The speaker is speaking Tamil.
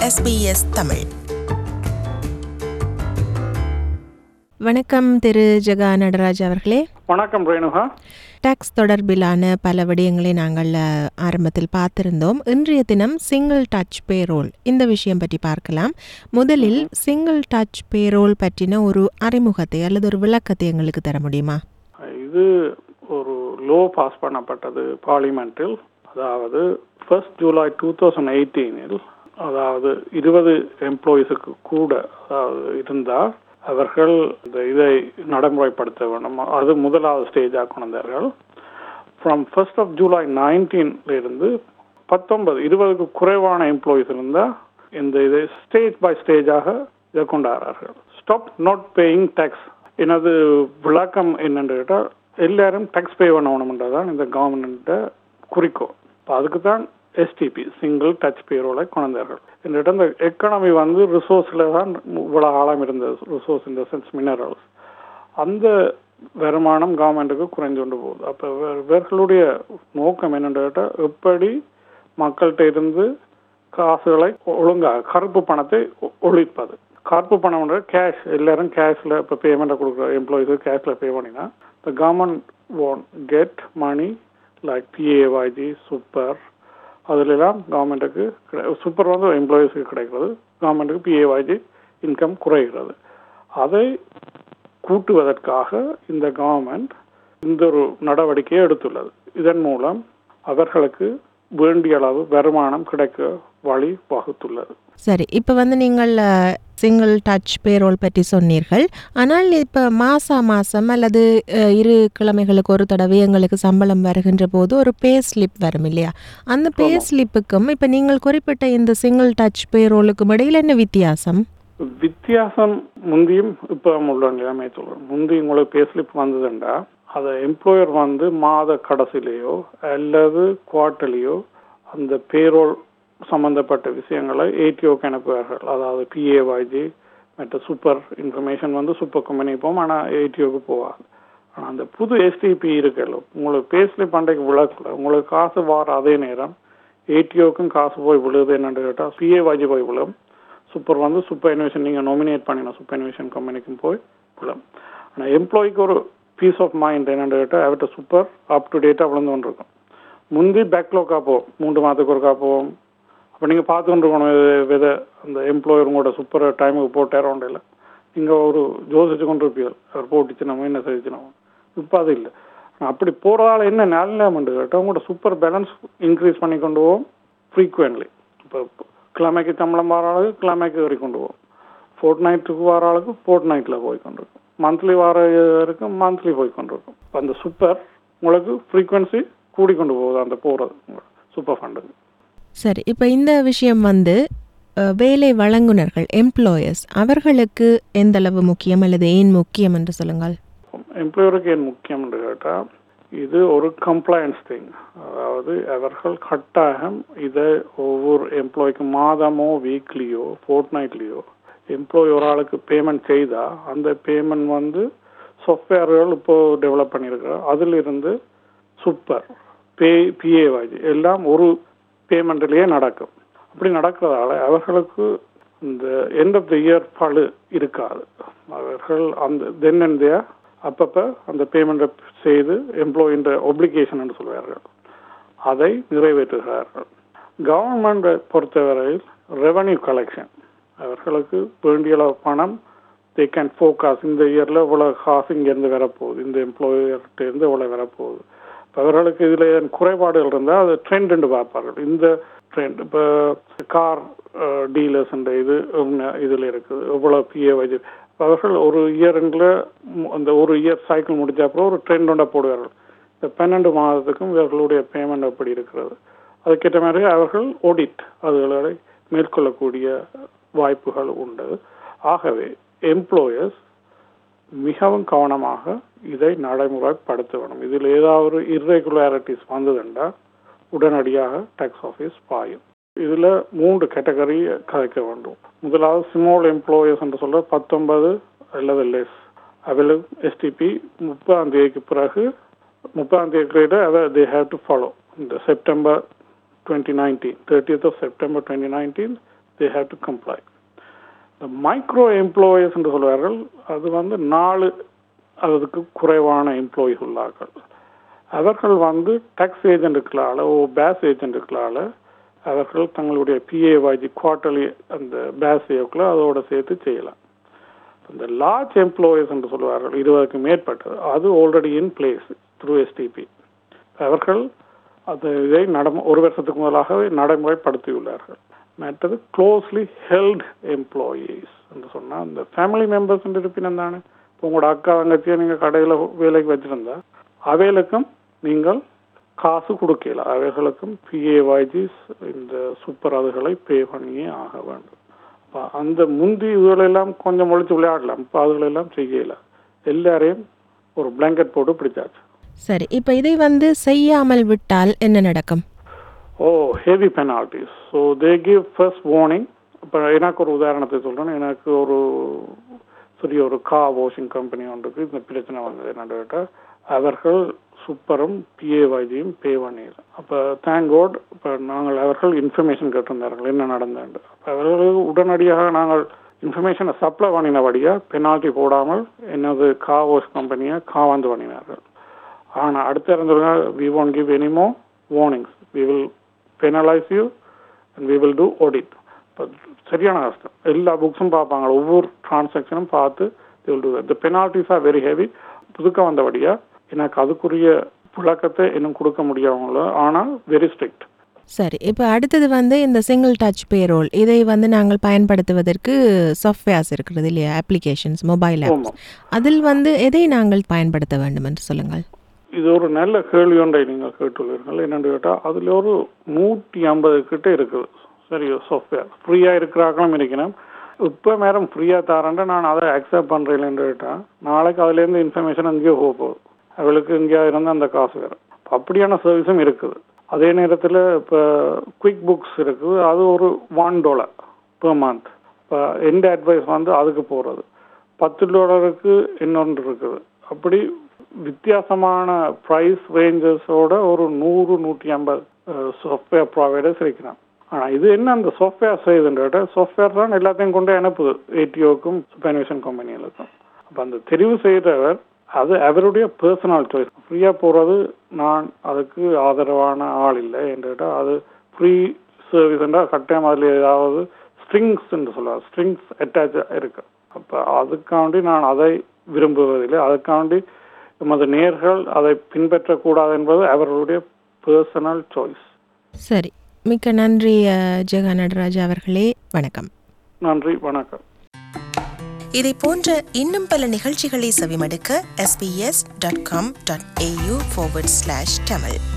SBS தமிழ் வணக்கம் திரு ஜெகா நடராஜ் அவர்களே வணக்கம் ரேணுகா டாக்ஸ் தொடர்பிலான பல விடயங்களை நாங்கள் அஹ், ஆரம்பத்தில் பார்த்திருந்தோம் இன்றைய தினம் சிங்கிள் டச் பேரோல் இந்த விஷயம் பற்றி பார்க்கலாம் முதலில் சிங்கிள் டச் பேரோல் பற்றின ஒரு அறிமுகத்தை அல்லது ஒரு விளக்கத்தை எங்களுக்கு தர முடியுமா இது ஒரு லோ பாஸ் பண்ணப்பட்டது பார்லிமெண்டில் அதாவது ஃபர்ஸ்ட் ஜூலை டூ தௌசண்ட் எயிட்டீனில் அதாவது இருபது எம்ப்ளாயிஸுக்கு கூட அதாவது இருந்தால் அவர்கள் இந்த இதை நடைமுறைப்படுத்த வேண்டும் அது முதலாவது ஸ்டேஜாக கொண்டார்கள் ஃப்ரம் ஃபர்ஸ்ட் ஆஃப் ஜூலை இருந்து பத்தொன்பது இருபதுக்கு குறைவான எம்ப்ளாயிஸ் இருந்தால் இந்த இதை ஸ்டேஜ் பை ஸ்டேஜாக இதை கொண்டாடுறார்கள் ஸ்டாப் நாட் பேயிங் டேக்ஸ் எனது விளக்கம் என்னன்னு கேட்டால் எல்லாரும் டேக்ஸ் பே பண்ணணும்ன்றதான் இந்த கவர்மெண்ட்ட குறிக்கோள் இப்போ அதுக்கு தான் எஸ்டிபி சிங்கிள் டச் பேரோலை கொண்டார்கள் என்கிட்ட இந்த எக்கனாமி வந்து ரிசோர்ஸில் தான் இவ்வளோ ஆழம் இருந்தது ரிசோர்ஸ் இந்த சென்ஸ் மினரல்ஸ் அந்த வருமானம் கவர்மெண்ட்டுக்கு குறைஞ்சு கொண்டு போகுது அப்போ இவர்களுடைய நோக்கம் என்னன்னு கேட்டால் எப்படி மக்கள்கிட்ட இருந்து காசுகளை ஒழுங்காக கருப்பு பணத்தை ஒ- ஒழிப்பது கருப்பு பணம்ன்ற கேஷ் எல்லாரும் கேஷ்ல இப்போ பேமெண்ட்டை கொடுக்குற எம்ப்ளாயிஸுக்கு கேஷ்ல பே பண்ணினா the government won't get money like PAYG super அதுலெல்லாம் கவர்மெண்ட்டுக்கு சூப்பர் வந்து எம்ப்ளாயீஸ்க்கு கிடைக்கிறது கவர்மெண்ட்டுக்கு பிஏஒய்ஜி இன்கம் குறைகிறது அதை கூட்டுவதற்காக இந்த கவர்மெண்ட் இந்த ஒரு நடவடிக்கையை எடுத்துள்ளது இதன் மூலம் அவர்களுக்கு வேண்டிய அளவு வருமானம் கிடைக்க வழி வகுத்துள்ளது சரி இப்போ வந்து நீங்கள் சிங்கிள் டச் பேரோல் பற்றி சொன்னீர்கள் ஆனால் இப்போ மாசா மாசம் அல்லது அஹ், இரு கிழமைகளுக்கு ஒரு தடவை எங்களுக்கு சம்பளம் வருகின்ற போது ஒரு பே ஸ்லிப் வரும் இல்லையா அந்த பே ஸ்லிப்புக்கும் இப்போ நீங்கள் குறிப்பிட்ட இந்த சிங்கிள் டச் பேரோலுக்கும் இடையில் என்ன வித்தியாசம் வித்தியாசம் முந்தியும் இப்போ உள்ள நிலைமை சொல்றேன் முந்தி உங்களுக்கு பேஸ்லிப் வந்ததுண்டா அதை எம்ப்ளாயர் வந்து மாத கடைசிலேயோ அல்லது குவார்ட்டர்லியோ அந்த பேரோல் சம்பந்தப்பட்ட விஷயங்களை ஏடிஓக்கு அனுப்புவார்கள் அதாவது பிஏஒய்ஜி மற்ற சூப்பர் இன்ஃபர்மேஷன் வந்து சூப்பர் கம்பெனி போகும் ஆனால் ஏடிஓக்கு போகாது ஆனால் அந்த புது எஸ்டிபி இருக்குல்ல உங்களுக்கு பேஸ்லிப் அன்றைக்கு விளக்கல உங்களுக்கு காசு வார அதே நேரம் ஏடிஓக்கும் காசு போய் விழுது என்னன்னு கேட்டால் பிஏஒய்ஜி போய் விழும் சூப்பர் வந்து சூப்பர் இன்வெஷன் நீங்கள் நாமினேட் பண்ணின சூப்பர் இன்வெஷன் கம்பெனிக்கும் போய் விழும் ஆனால் எம்ப்ளாய்க்கு ஒரு பீஸ் ஆஃப் மைண்ட் என்னன்னு கேட்டால் அவர்கிட்ட சூப்பர் அப் டு டேட்டாக விழுந்து கொண்டு இருக்கும் முந்தி பேக்லாக்காக போகும் மூன்று மாதத்துக்கு ஒருக்கா போகும் அப்போ நீங்கள் பார்த்து கொண்டு இருக்கணும் இது வித அந்த எம்ப்ளாயர் உங்களோட சூப்பர் டைமுக்கு போட்டாரோண்டு இல்லை நீங்கள் ஒரு யோசிச்சு கொண்டு இருப்பீர்கள் அவர் போட்டுச்சு நம்ம என்ன செய்ச்சு நம்ம இப்போ அது இல்லை ஆனா அப்படி போகிறதால என்ன நல்ல கேட்டால் உங்களோட சூப்பர் பேலன்ஸ் இன்க்ரீஸ் பண்ணி கொண்டு போவோம் ஃப்ரீக்வெண்ட்லி இப்போ கிழமைக்கு சம்பளம் வர ஆளுக்கு கிழமைக்கு வரை கொண்டு போவோம் ஃபோர்ட் நைட்டுக்கு வர ஆளுக்கு ஃபோர்ட் நைட்டில் போய் கொண்டிருக்கும் மந்த்லி வர இருக்கு மந்த்லி போய் கொண்டிருக்கும் இப்போ அந்த சூப்பர் உங்களுக்கு ஃப்ரீக்வன்சி கூடி கொண்டு போகுது அந்த போகிறது சூப்பர் ஃபண்டுக்கு சரி இப்போ இந்த விஷயம் வந்து அஹ், வேலை வழங்குனர்கள் எம்ப்ளாயர்ஸ் அவர்களுக்கு எந்த அளவு முக்கியம் அல்லது ஏன் முக்கியம் என்று சொல்லுங்கள் எம்ப்ளாயருக்கு ஏன் முக்கியம் என்று கேட்டால் இது ஒரு கம்ப்ளையன்ஸ் திங் அதாவது அவர்கள் கட்டாயம் இதை ஒவ்வொரு எம்ப்ளாய்க்கு மாதமோ வீக்லியோ ஃபோர்ட் நைட்லியோ எம்ப்ளாய் ஒரு ஆளுக்கு பேமெண்ட் செய்தா அந்த பேமெண்ட் வந்து சாஃப்ட்வேர்கள் இப்போ டெவலப் பண்ணியிருக்கிறோம் அதிலிருந்து சூப்பர் பே பிஏவாஜி எல்லாம் ஒரு பேமெண்ட்லேயே நடக்கும் அப்படி நடக்கிறதால அவர்களுக்கு இந்த எண்ட் ஆஃப் த இயர் பழு இருக்காது அவர்கள் அந்த தென் அண்ட் தேர் அப்பப்போ அந்த பேமெண்ட்டை செய்து எம்ப்ளாயின்ற ஒப்ளிகேஷன் என்று சொல்வார்கள் அதை நிறைவேற்றுகிறார்கள் கவர்மெண்ட்டை பொறுத்தவரையில் ரெவன்யூ கலெக்ஷன் அவர்களுக்கு வேண்டிய அளவு பணம் தே கேன் ஃபோகாஸ் இந்த இயரில் இவ்வளோ காசு இங்கேருந்து வரப்போகுது இந்த எம்ப்ளாயர்கிட்ட இருந்து இவ்வளோ வரப்போகுது இப்ப அவர்களுக்கு இதில் குறைபாடுகள் இருந்தால் அது ட்ரெண்ட் என்று பார்ப்பார்கள் இந்த ட்ரெண்ட் இப்போ கார் டீலர்ஸ் இது இதில் இருக்குது எவ்வளோ பிஏ வச்சு அவர்கள் ஒரு இயரில் அந்த ஒரு இயர் சைக்கிள் முடிஞ்ச அப்புறம் ஒரு ட்ரெண்ட் ஒன்றை போடுவார்கள் இந்த பன்னெண்டு மாதத்துக்கும் இவர்களுடைய பேமெண்ட் எப்படி இருக்கிறது அதுக்கேற்ற மாதிரி அவர்கள் ஆடிட் அதுகளை மேற்கொள்ளக்கூடிய வாய்ப்புகள் உண்டு ஆகவே எம்ப்ளாயர்ஸ் மிகவும் கவனமாக இதை நடைமுறைப்படுத்த வேண்டும் இதில் ஏதாவது இர்ரெகுலாரிட்டிஸ் வந்ததுண்டா உடனடியாக டேக்ஸ் ஆஃபீஸ் பாயும் இதில் மூன்று கேட்டகரி கதைக்க வேண்டும் முதலாவது ஸ்மால் எம்ப்ளாயர்ஸ் என்று சொல்ற பத்தொன்பது அல்லது லெஸ் அதில் எஸ்டிபி முப்பதாம் தேதிக்கு பிறகு முப்பதாம் தேதி அதை தே ஹேவ் டு ஃபாலோ இந்த September twenty nineteen thirtieth of September twenty nineteen they have to comply இந்த மைக்ரோ எம்ப்ளாயீஸ் என்று சொல்வார்கள் அது வந்து நாலு அதுக்கு குறைவான எம்ப்ளாயீஸ் உள்ளார்கள் அவர்கள் வந்து டாக்ஸ் ஏஜென்ட்டுகளால் ஓ பேஸ் ஏஜென்ட்டுகளால் அவர்கள் தங்களுடைய பிஏவாஜி குவார்டர்லி அந்த பேஸ் ஏவுக்குள்ள அதோட சேர்த்து செய்யலாம் இந்த லார்ஜ் எம்ப்ளாயீஸ் என்று சொல்வார்கள் இருபதுக்கு மேற்பட்டது அது already in place through STP அவர்கள் அது இதை நடம் ஒரு வருஷத்துக்கு முதலாகவே நடைமுறைப்படுத்தியுள்ளார்கள் மற்றது க்ளோஸ்லி ஹெல்ட் எம்ப்ளாயீஸ் என்று சொன்னால் அந்த ஃபேமிலி மெம்பர்ஸ் இருப்பினம் தானே இப்போ உங்களோட அக்கா தங்கச்சியை நீங்கள் கடையில் வேலைக்கு வச்சிருந்தா அவைகளுக்கும் நீங்கள் காசு கொடுக்கல அவைகளுக்கும் பிஏவாய்ஜிஸ் இந்த சூப்பர் அதுகளை பே பண்ணியே ஆக வேண்டும் அப்ப அந்த முந்தி இதுகளெல்லாம் கொஞ்சம் ஒழிச்சு விளையாடலாம் இப்போ அதுகளெல்லாம் செய்யல எல்லாரையும் ஒரு பிளாங்கெட் போட்டு பிடிச்சாச்சு சரி இப்போ இதை வந்து செய்யாமல் விட்டால் என்ன நடக்கும் oh heavy penalties so they give first warning இப்போ எனக்கு ஒரு உதாரணத்தை சொல்கிறேன் எனக்கு ஒரு சரி ஒரு கா வாஷிங் கம்பெனி ஒன்றுக்கு இந்த பிரச்சனை வந்தது என்னன்னு கேட்டால் அவர்கள் சூப்பரும் பிஏவாஜியும் பே பண்ணிடல அப்போ தேங்க் கோட் இப்போ நாங்கள் அவர்கள் இன்ஃபர்மேஷன் கேட்டிருந்தார்கள் என்ன நடந்தது அப்போ அவர்களுக்கு உடனடியாக நாங்கள் இன்ஃபர்மேஷனை சப்ளை பண்ணினபடியாக பெனால்ட்டி போடாமல் என்னது கா வாஷ் கம்பெனியை காவாந்து பண்ணினார்கள் ஆனால் அடுத்த இருந்தவங்க we won't give any more warnings we will penalise you and we will do audit சரியான கஷ்டம் எல்லா புக்ஸும் பார்ப்பாங்க ஒவ்வொரு டிரான்சாக்ஷனும் பார்த்து they will do the penalties are very heavy புதுக்க வந்தபடியா எனக்கு அதுக்குரிய விளக்கத்தை இன்னும் கொடுக்க முடியாமல ஆனால் வெரி ஸ்ட்ரிக்ட் சரி இப்போ அடுத்தது வந்து இந்த சிங்கிள் டச் பேரோல் இதை வந்து நாங்கள் பயன்படுத்துவதற்கு சாஃப்ட்வேர்ஸ் இருக்கிறது இல்லையா அப்ளிகேஷன்ஸ் மொபைல் ஆப்ஸ் ஆமாம் அதில் வந்து எதை நாங்கள் பயன்படுத்த வேண்டும் என்று சொல்லுங்கள் இது ஒரு நல்ல கேள்வி ஒன்றை நீங்கள் கேட்டுள்ளீர்கள் என்னென்னு கேட்டால் அதில் ஒரு நூற்றி ஐம்பது கிட்ட இருக்குது சரி சாஃப்ட்வேர் ஃப்ரீயாக இருக்கிறாங்களும் இருக்கணும் இப்போ மேடம் ஃப்ரீயாக தரேன்ட்டு நான் அதை அக்செப்ட் பண்ணுறேன்னு கேட்டால் நாளைக்கு அதுலேருந்து இன்ஃபர்மேஷன் அங்கேயோ போக போகுது அவளுக்கு எங்கேயா இருந்தால் அந்த காசு வேறு அப்படியான சர்வீஸும் இருக்குது அதே நேரத்தில் இப்போ குயிக் புக்ஸ் இருக்குது அது ஒரு ஒன் டாலர் பெர் மந்த் இப்போ எந்த அட்வைஸ் வந்து அதுக்கு போகிறது பத்து டாலருக்கு இன்னொன்று இருக்குது அப்படி வித்தியாசமான ப்ரைஸ் ரேஞ்சஸோட ஒரு நூறு நூற்றி ஐம்பது சாஃப்ட்வேர் ப்ரொவைடர்ஸ் இருக்கிறான் ஆனால் இது என்ன அந்த சாஃப்ட்வேர் செய்யுதுன்ற சாஃப்ட்வேர் தான் எல்லாத்தையும் கொண்டு அனுப்புது ஏடிஓக்கும் சூப்பர்வேஷன் கம்பெனிகளுக்கும் அப்போ அந்த தெரிவு செய்கிறவர் அது அவருடைய பர்சனல் சாய்ஸ் ஃப்ரீயாக போகிறது நான் அதுக்கு ஆதரவான ஆள் இல்லை என்றால் அது ஃப்ரீ சர்வீஸ் என்றால் கட்டாயம் அதில் ஏதாவது ஸ்ட்ரிங்ஸ் என்று சொல்லுவாங்க ஸ்ட்ரிங்ஸ் அட்டாச் இருக்கு அப்போ அதுக்காண்டி நான் அதை விரும்புவதில்லை அதுக்காண்டி எமது நேர்கள் அதை பின்பற்றக்கூடாது என்பது அவர்களுடைய பர்சனல் சாய்ஸ் சரி மிக்க நன்றி அஹ், ஜெகா நடராஜா அவர்களே வணக்கம் நன்றி வணக்கம் இதை போன்ற இன்னும் பல நிகழ்ச்சிகளை செவிமடுக்க sbs.com.au forward slash tamil